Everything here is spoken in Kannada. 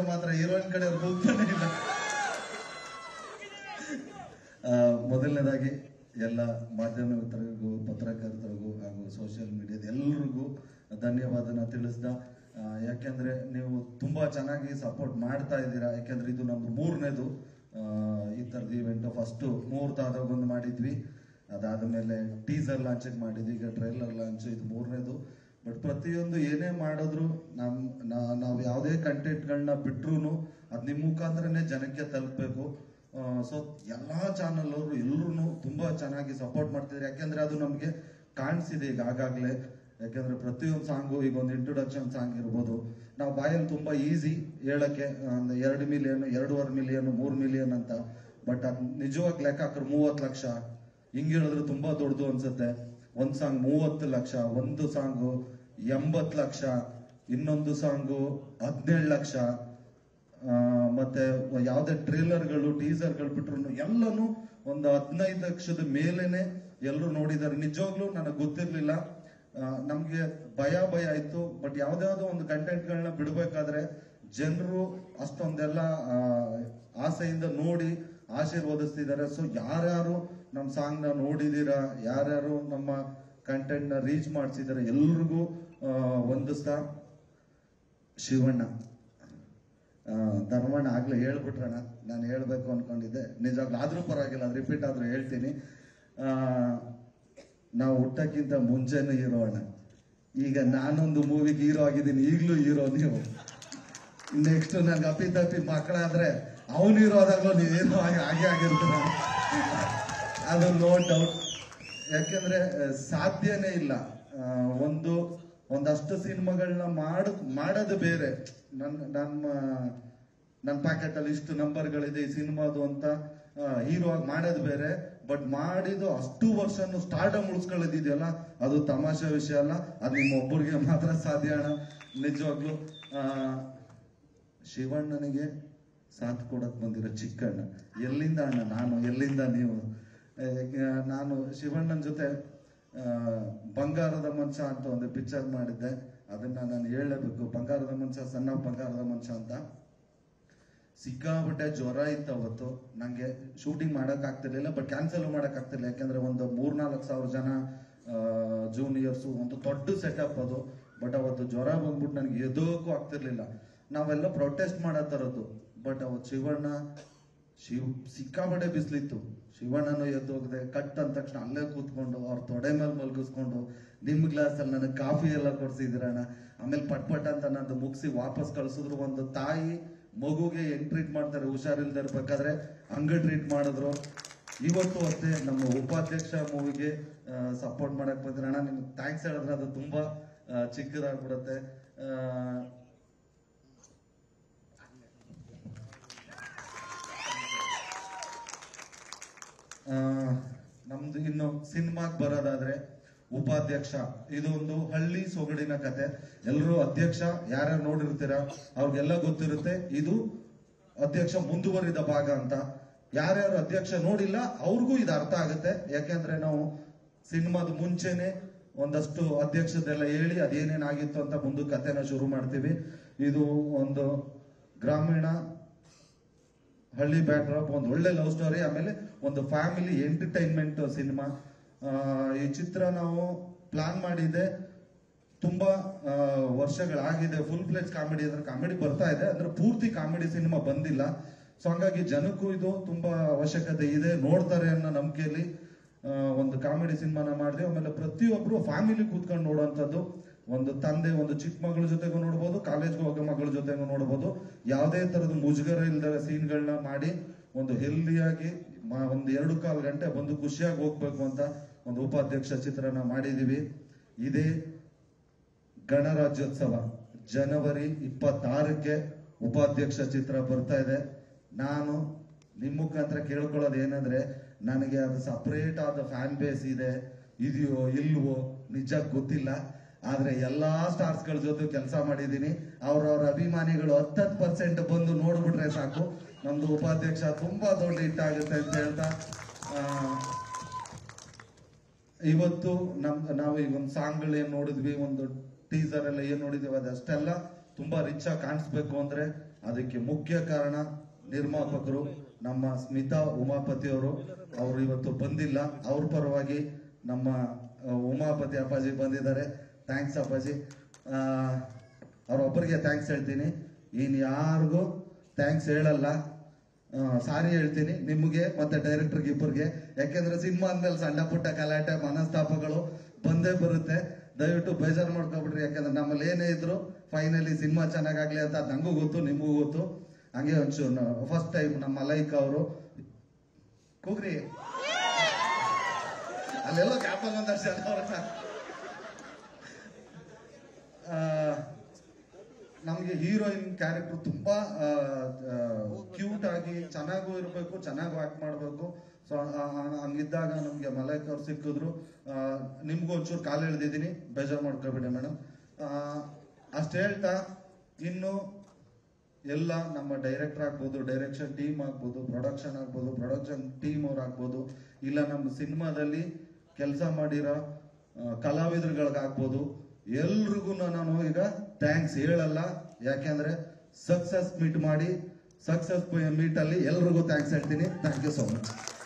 ಕಡೆಯವ್ರು ಮಾತ್ರ ಹೀರೋಯಿನ್ ಕಡೆಯವ್ರು ಹೋಗ್ತಾನೆ ಇಲ್ಲ ಆ, ಮೊದಲನೇದಾಗಿ ಎಲ್ಲ ಮಾಧ್ಯಮ ಮಿತ್ರರಿಗೂ ಪತ್ರಕರ್ತರಿಗೂ ಹಾಗೂ ಸೋಷಿಯಲ್ ಮೀಡಿಯಾದ ಎಲ್ಲರಿಗೂ ಧನ್ಯವಾದನ ತಿಳಿಸ್ದ ಆ, ಯಾಕೆಂದ್ರೆ ನೀವು ತುಂಬಾ ಚೆನ್ನಾಗಿ ಸಪೋರ್ಟ್ ಮಾಡ್ತಾ ಇದ್ದೀರಾ ಯಾಕೆಂದ್ರೆ ಇದು ನಮ್ದು ಮೂರನೇದು ಈ ತರದ ಇವೆಂಟ್ ಫಸ್ಟ್ ಮುಹೂರ್ತ ಒಂದು ಮಾಡಿದ್ವಿ ಅದಾದ್ಮೇಲೆ ಟೀಸರ್ ಲಾಂಚ್ ಮಾಡಿದ್ವಿ ಈಗ ಟ್ರೈಲರ್ ಲಾಂಚ್ ಇದು ಮೂರನೇದು ಬಟ್ ಪ್ರತಿಯೊಂದು ಏನೇ ಮಾಡಿದ್ರು ನಮ್ ನಾ- ನಾವು ಯಾವುದೇ ಕಂಟೆಂಟ್ಗಳನ್ನ ಬಿಟ್ರು ಅದ್ ನಿಮ್ ಮುಖಾಂತರನೇ ಜನಕ್ಕೆ ತಲುಪಬೇಕು ಸೊ ಎಲ್ಲಾ ಚಾನಲ್ ಅವರು ಎಲ್ಲರೂ ತುಂಬಾ ಚೆನ್ನಾಗಿ ಸಪೋರ್ಟ್ ಮಾಡ್ತಿದ್ದಾರೆ ಯಾಕೆಂದ್ರೆ ಅದು ನಮ್ಗೆ ಕಾಣಿಸಿದೆ ಈಗ ಆಗಾಗ್ಲೇ ಯಾಕೆಂದ್ರೆ ಪ್ರತಿಯೊಂದು ಸಾಂಗು ಈಗ ಒಂದು ಇಂಟ್ರೊಡಕ್ಷನ್ ಸಾಂಗ್ ಇರ್ಬೋದು ನಾವು ಬಾಯಲ್ಲಿ ತುಂಬಾ ಈಸಿ ಹೇಳಕ್ಕೆ ಒಂದು ಎರಡು ಮಿಲಿಯನ್ ಎರಡೂವರೆ ಮಿಲಿಯನ್ ಮೂರ್ ಮಿಲಿಯನ್ ಅಂತ ಬಟ್ ಅದ್ ನಿಜವಾಗಿ ಲೆಕ್ಕ ಹಾಕ್ರೆ ಮೂವತ್ತು ಲಕ್ಷ ಹಿಂಗ್ ಹೇಳಿದ್ರೆ ತುಂಬಾ ದೊಡ್ಡದು ಅನ್ಸುತ್ತೆ ಒಂದ್ ಸಾಂಗ್ ಮೂವತ್ತು ಲಕ್ಷ ಒಂದು ಸಾಂಗು ಎಂಬತ್ ಲಕ್ಷ ಇನ್ನೊಂದು ಸಾಂಗು ಹದಿನೇಳು ಲಕ್ಷ ಆ, ಮತ್ತೆ ಯಾವ್ದೇ ಟ್ರೇಲರ್ಗಳು ಟೀಸರ್ಗಳು ಬಿಟ್ರು ಎಲ್ಲಾನು ಒಂದು ಹದಿನೈದು ಲಕ್ಷದ ಮೇಲೇನೆ ಎಲ್ಲರೂ ನೋಡಿದ್ದಾರೆ ನಿಜವಾಗ್ಲೂ ನನಗೆ ಗೊತ್ತಿರ್ಲಿಲ್ಲ ಆ, ನಮ್ಗೆ ಭಯ ಭಯ ಆಯ್ತು ಬಟ್ ಯಾವ್ದಾವ್ದೋ ಒಂದು ಕಂಟೆಂಟ್ಗಳನ್ನ ಬಿಡ್ಬೇಕಾದ್ರೆ ಜನರು ಅಷ್ಟೊಂದೆಲ್ಲ ಆ, ಆಸೆಯಿಂದ ನೋಡಿ ಆಶೀರ್ವದಿಸ್ತಿದ್ದಾರೆ ಸೊ ಯಾರ್ಯಾರು ನಮ್ಮ ಸಾಂಗ್ ನ ನೋಡಿದೀರಾ ಯಾರ್ಯಾರು ನಮ್ಮ ಕಂಟೆಂಟ್ ನ ರೀಚ್ ಮಾಡ್ಸಿದಾರೆ ಎಲ್ರಿಗೂ ಆ, ವಂದಿಸ್ತಾ ಶಿವಣ್ಣ ಆ, ಧರ್ಮಣ್ಣ ಆಗ್ಲೇ ಹೇಳ್ಬಿಟ್ರಣ ನಾನು ಹೇಳ್ಬೇಕು ಅನ್ಕೊಂಡಿದ್ದೆ ನಿಜವಾಗ್ಲೂ ಆದ್ರೂ ಪರವಾಗಿಲ್ಲ ಅದು ರಿಪೀಟ್ ಆದ್ರೂ ಹೇಳ್ತೀನಿ ಆ, ನಾವು ಹುಟ್ಟಕ್ಕಿಂತ ಮುಂಚೆನೂ ಹೀರೋ ಅಣ್ಣ ಈಗ ನಾನೊಂದು ಮೂವಿಗೆ ಹೀರೋ ಆಗಿದ್ದೀನಿ ಈಗಲೂ ಹೀರೋ ನೀವು ನೆಕ್ಸ್ಟ್ ನನ್ಗೆ ಅಪ್ಪಿ ತಪ್ಪಿ ಮಕ್ಕಳಾದ್ರೆ ಅವನು ಹೀರೋ ಆದಾಗ್ಲೂ ನೀವು ಹೀರೋ ಆಗಿ ಹಾಗೆ ಆಗಿರ್ತೀರ ಅದು ನೋ ಡೌಟ್ ಯಾಕೆಂದ್ರೆ ಆ, ಸಾಧ್ಯನೇ ಇಲ್ಲ ಆ, ಒಂದು ಒಂದಷ್ಟು ಸಿನಿಮಾಗಳನ್ನ ಮಾಡ ಮಾಡೋದು ಬೇರೆ ನನ್ನ ನಮ್ಮ ನನ್ನ ಪ್ಯಾಕೆಟ್ ಅಲ್ಲಿ ಇಷ್ಟು ನಂಬರ್ಗಳಿದೆ ಈ ಸಿನಿಮಾದು ಅಂತ ಹೀರೋ ಆಗಿ ಮಾಡೋದು ಬೇರೆ ಬಟ್ ಮಾಡಿದ್ದು ಅಷ್ಟು ವರ್ಷನು ಸ್ಟಾರ್ಡಮ್ ಉಳಿಸ್ಕೊಳ್ಳೋದಿದೆಯಲ್ಲ ಅದು ತಮಾಷೆ ವಿಷಯ ಅಲ್ಲ ಅದು ನಿಮ್ಮ ಒಬ್ಬರಿಗೆ ಮಾತ್ರ ಸಾಧ್ಯ ಅಣ್ಣ ನಿಜವಾಗ್ಲು ಆ, ಶಿವಣ್ಣನಿಗೆ ಸಾಥ್ ಕೊಡಕ್ ಬಂದಿರೋ ಚಿಕ್ಕಣ್ಣ ಎಲ್ಲಿಂದ ಅಣ್ಣ ನಾನು ಎಲ್ಲಿಂದ ನೀವು ಆ, ನಾನು ಶಿವಣ್ಣನ ಜೊತೆ ಆ, ಬಂಗಾರದ ಮಂಚ ಅಂತ ಒಂದು ಪಿಕ್ಚರ್ ಮಾಡಿದ್ದೆ ಅದನ್ನ ನಾನು ಹೇಳಲೇಬೇಕು ಬಂಗಾರದ ಮಂಚ ಸಣ್ಣ ಬಂಗಾರದ ಮಂಚ ಅಂತ ಸಿಕ್ಕಾಪಟ್ಟೆ ಜ್ವರ ಇತ್ತು ಅವತ್ತು ನಂಗೆ ಶೂಟಿಂಗ್ ಮಾಡಕ್ ಆಗ್ತಿರ್ಲಿಲ್ಲ ಬಟ್ ಕ್ಯಾನ್ಸಲ್ ಮಾಡಕ್ ಆಗ್ತಿರ್ಲಿಲ್ಲ ಯಾಕಂದ್ರೆ ಒಂದು ಮೂರ್ನಾಲ್ಕು ಸಾವಿರ ಜನ ಜೂನಿಯರ್ಸ್ ಒಂದು ದೊಡ್ಡ ಸೆಟಪ್ ಅದು ಬಟ್ ಅವತ್ತು ಜ್ವರ ಬಂದ್ಬಿಟ್ಟು ನನಗೆ ಎದೋಕ್ಕೂ ಆಗ್ತಿರ್ಲಿಲ್ಲ ನಾವೆಲ್ಲ ಪ್ರೊಟೆಸ್ಟ್ ಮಾಡತ್ತರದ್ದು ಬಟ್ ಅವತ್ತು ಶಿವಣ್ಣ ಶಿವ್ ಸಿಕ್ಕಾಪಟ್ಟೆ ಬಿಸ್ಲಿತ್ತು ಶಿವಣ್ಣನು ಎದ್ದು ಹೋಗದೆ ಕಟ್ ಅಂದ ತಕ್ಷಣ ಅಲ್ಲೇ ಕೂತ್ಕೊಂಡು ಅವ್ರ ತೊಡೆ ಮೇಲೆ ಮಲ್ಗಿಸ್ಕೊಂಡು ನಿಮ್ ಗ್ಲಾಸ್ ಅಲ್ಲಿ ನನಗೆ ಕಾಫಿ ಎಲ್ಲ ಕೊಡ್ಸಿದಿರಣ್ಣ ಆಮೇಲೆ ಪಟ್ ಪಟ್ ಅಂತ ನಂದು ಮುಗಿಸಿ ವಾಪಸ್ ಕಳ್ಸಿದ್ರು ಒಂದು ತಾಯಿ ಮಗುಗೆ ಹೆಂಗ್ ಟ್ರೀಟ್ ಮಾಡ್ತಾರೆ ಹುಷಾರಿಲ್ದೆ ಇರ್ಬೇಕಾದ್ರೆ ಹಂಗ ಟ್ರೀಟ್ ಮಾಡಿದ್ರು ಇವತ್ತು ಅಷ್ಟೇ ನಮ್ಮ ಉಪಾಧ್ಯಕ್ಷ ಮೂವಿಗೆ ಸಪೋರ್ಟ್ ಮಾಡಕ್ ಬಂದಿರಣ್ಣ ನಿಮ್ಗೆ ಥ್ಯಾಂಕ್ಸ್ ಹೇಳಿದ್ರೆ ಅದು ತುಂಬಾ ಆ, ಚಿಕ್ಕದಾಗ್ಬಿಡುತ್ತೆ ಆ, ಆ, ನಮ್ದು ಇನ್ನು ಸಿನಿಮಾಗ್ ಬರೋದಾದ್ರೆ ಉಪಾಧ್ಯಕ್ಷ ಇದು ಒಂದು ಹಳ್ಳಿ ಸೊಗಡಿನ ಕತೆ ಎಲ್ಲರೂ ಅಧ್ಯಕ್ಷ ಯಾರ್ಯಾರು ನೋಡಿರ್ತೀರ ಅವ್ರಿಗೆಲ್ಲ ಗೊತ್ತಿರುತ್ತೆ ಇದು ಅಧ್ಯಕ್ಷ ಮುಂದುವರಿದ ಭಾಗ ಅಂತ ಯಾರ್ಯಾರು ಅಧ್ಯಕ್ಷ ನೋಡಿಲ್ಲ ಅವ್ರಿಗೂ ಇದು ಅರ್ಥ ಆಗುತ್ತೆ ಯಾಕೆಂದ್ರೆ ನಾವು ಸಿನಿಮಾದ ಮುಂಚೆನೆ ಒಂದಷ್ಟು ಅಧ್ಯಕ್ಷದೆಲ್ಲ ಹೇಳಿ ಅದೇನೇನಾಗಿತ್ತು ಅಂತ ಮುಂದೆ ಕತೆನ ಶುರು ಮಾಡ್ತೀವಿ ಇದು ಒಂದು ಗ್ರಾಮೀಣ ಹಳ್ಳಿ ಬ್ಯಾಕ್ ಡ್ರಾಪ್ ಒಂದು ಒಳ್ಳೆ ಲವ್ ಸ್ಟೋರಿ ಆಮೇಲೆ ಒಂದು ಫ್ಯಾಮಿಲಿ ಎಂಟರ್ಟೈನ್ಮೆಂಟ್ ಸಿನಿಮಾ ಈ ಚಿತ್ರ ನಾವು ಪ್ಲಾನ್ ಮಾಡಿದೆ ತುಂಬಾ ಆ, ವರ್ಷಗಳಾಗಿದೆ ಫುಲ್ ಪ್ಲೇಸ್ ಕಾಮಿಡಿ ಅಂದ್ರೆ ಕಾಮಿಡಿ ಬರ್ತಾ ಇದೆ ಅಂದ್ರೆ ಪೂರ್ತಿ ಕಾಮಿಡಿ ಸಿನಿಮಾ ಬಂದಿಲ್ಲ ಸೊ ಹಂಗಾಗಿ ಜನಕ್ಕೂ ಇದು ತುಂಬಾ ಅವಶ್ಯಕತೆ ಇದೆ ನೋಡ್ತಾರೆ ಅನ್ನೋ ನಂಬಿಕೆಯಲ್ಲಿ ಆ, ಒಂದು ಕಾಮಿಡಿ ಸಿನಿಮಾನ ಮಾಡಿದ್ವಿ ಆಮೇಲೆ ಪ್ರತಿಯೊಬ್ರು ಫ್ಯಾಮಿಲಿ ಕೂತ್ಕೊಂಡು ನೋಡುವಂಥದ್ದು ಒಂದು ತಂದೆ ಒಂದು ಚಿಕ್ಕ ಮಗಳ ಜೊತೆಗೂ ನೋಡ್ಬೋದು ಕಾಲೇಜ್ಗೆ ಹೋಗೋ ಮಗಳ ಜೊತೆಗೂ ನೋಡ್ಬೋದು ಯಾವುದೇ ತರದ ಮುಜುಗರ ಇಲ್ಲದ ಸೀನ್ಗಳನ್ನ ಮಾಡಿ ಒಂದು ಹೆಲ್ದಿಯಾಗಿ ಒಂದು ಎರಡು ಕಾಲು ಗಂಟೆ ಬಂದು ಖುಷಿಯಾಗಿ ಹೋಗ್ಬೇಕು ಅಂತ ಒಂದು ಉಪಾಧ್ಯಕ್ಷ ಚಿತ್ರನ ಮಾಡಿದೀವಿ ಇದೇ ಗಣರಾಜ್ಯೋತ್ಸವ ಜನವರಿ ಇಪ್ಪತ್ತಾರಕ್ಕೆ ಉಪಾಧ್ಯಕ್ಷ ಚಿತ್ರ ಬರ್ತಾ ಇದೆ ನಾನು ನಿಮ್ಮ ಮುಖಾಂತರ ಕೇಳ್ಕೊಳ್ಳೋದು ಏನಂದ್ರೆ ನನಗೆ ಅದು ಸಪರೇಟ್ ಆದ ಫ್ಯಾನ್ ಬೇಸ್ ಇದೆ ಇದೆಯೋ ಇಲ್ವೋ ನಿಜ ಗೊತ್ತಿಲ್ಲ ಆದ್ರೆ ಎಲ್ಲಾ ಸ್ಟಾರ್ಸ್ ಗಳ ಜೊತೆ ಕೆಲಸ ಮಾಡಿದೀನಿ ಅವ್ರವ್ರ ಅಭಿಮಾನಿಗಳು ಹತ್ತತ್ತು ಪರ್ಸೆಂಟ್ ಬಂದು ನೋಡ್ಬಿಟ್ರೆ ಸಾಕು ನಮ್ದು ಉಪಾಧ್ಯಕ್ಷ ತುಂಬಾ ದೊಡ್ಡ ಹಿಟ್ ಆಗುತ್ತೆ ಅಂತ ಹೇಳ್ತಾ ಆ, ಇವತ್ತು ನಮ್ ನಾವು ಈಗ ಒಂದು ಸಾಂಗ್ಗಳು ಏನ್ ನೋಡಿದ್ವಿ ಒಂದು ಟೀಸರ್ ಎಲ್ಲ ಏನ್ ನೋಡಿದ್ವಿ ಅದಷ್ಟೆಲ್ಲ ತುಂಬಾ ರಿಚ್ ಆಗಿ ಕಾಣಿಸ್ಬೇಕು ಅಂದ್ರೆ ಅದಕ್ಕೆ ಮುಖ್ಯ ಕಾರಣ ನಿರ್ಮಾಪಕರು ನಮ್ಮ ಸ್ಮಿತಾ ಉಮಾಪತಿ ಅವರು ಅವರು ಇವತ್ತು ಬಂದಿಲ್ಲ ಅವ್ರ ಪರವಾಗಿ ನಮ್ಮ ಆ, ಉಮಾಪತಿ ಅಪ್ಪಾಜಿ ಬಂದಿದ್ದಾರೆ ಥ್ಯಾಂಕ್ಸ್ ಅಪ್ಪಾಜಿ ಆ, ಅವ್ರೊಬ್ಬರಿಗೆ ಥ್ಯಾಂಕ್ಸ್ ಹೇಳ್ತೀನಿ ಇನ್ ಯಾರಿಗೂ ಥ್ಯಾಂಕ್ಸ್ ಹೇಳಲ್ಲ ಸಾರಿ ಹೇಳ್ತೀನಿ ನಿಮಗೆ ಮತ್ತೆ ಡೈರೆಕ್ಟರ್ಗೆ ಇಬ್ಬರಿಗೆ ಯಾಕೆಂದ್ರೆ ಸಿನಿಮಾ ಅಂದ್ಮೇಲೆ ಸಣ್ಣ ಪುಟ್ಟ ಗಲಾಟೆ ಮನಸ್ತಾಪಗಳು ಬಂದೇ ಬರುತ್ತೆ ದಯವಿಟ್ಟು ಬೇಜಾರು ಮಾಡ್ಕೊಬಿಡ್ರಿ ಯಾಕಂದ್ರೆ ನಮ್ಮಲ್ಲಿ ಏನೇ ಇದ್ರು ಫೈನಲಿ ಸಿನಿಮಾ ಚೆನ್ನಾಗಾಗ್ಲಿ ಅಂತ ಅದ್ ನಂಗೂ ಗೊತ್ತು ನಿಮಗೂ ಗೊತ್ತು ಹಂಗೆ ಒಂಚೂರು ಫಸ್ಟ್ ಟೈಮ್ ನಮ್ಮ ಮಲೈಕ್ ಅವರು ಕೂಗ್ರಿ ಅಲ್ಲೆಲ್ಲೋ ಕ್ಯಾಪಲ್ ಒಂದಷ್ಟು ಜನ ಅವ್ರನ್ನ ಆ, ನಮಗೆ ಹೀರೋಯಿನ್ ಕ್ಯಾರೆಕ್ಟರ್ ತುಂಬಾ ಕ್ಯೂಟ್ ಆಗಿ ಚೆನ್ನಾಗೂ ಇರಬೇಕು ಚೆನ್ನಾಗೂ ಆಕ್ಟ್ ಮಾಡಬೇಕು ಸೊ ಹಂಗಿದ್ದಾಗ ನಮ್ಗೆ ಮಲೈಕ್ ಅವ್ರು ಸಿಕ್ಕಿದ್ರು ಆ, ನಿಮ್ಗೂ ಒಂಚೂರು ಕಾಲು ಎಳ್ದಿದ್ದೀನಿ ಬೇಜಾರು ಮಾಡ್ಕೋಬೇಡಿ ಮೇಡಮ್ ಅಷ್ಟು ಹೇಳ್ತಾ ಇನ್ನು ಎಲ್ಲ ನಮ್ಮ ಡೈರೆಕ್ಟರ್ ಆಗ್ಬೋದು ಡೈರೆಕ್ಷನ್ ಟೀಮ್ ಆಗ್ಬೋದು ಪ್ರೊಡಕ್ಷನ್ ಆಗ್ಬೋದು ಪ್ರೊಡಕ್ಷನ್ ಟೀಮ್ ಅವ್ರು ಆಗ್ಬೋದು ಇಲ್ಲ ನಮ್ಮ ಸಿನಿಮಾದಲ್ಲಿ ಕೆಲಸ ಮಾಡಿರೋ ಆ, ಕಲಾವಿದರುಗಳಿಗಾಗ್ಬೋದು ಎಲ್ರಿಗೂ ನಾನು ಈಗ ಥ್ಯಾಂಕ್ಸ್ ಹೇಳಲ್ಲ ಯಾಕೆಂದ್ರೆ ಸಕ್ಸಸ್ ಮೀಟ್ ಮಾಡಿ ಸಕ್ಸಸ್ ಮೀಟ್ ಅಲ್ಲಿ ಎಲ್ರಿಗೂ ಥ್ಯಾಂಕ್ಸ್ ಹೇಳ್ತೀನಿ ಥ್ಯಾಂಕ್ ಯು ಸೋ ಮಚ್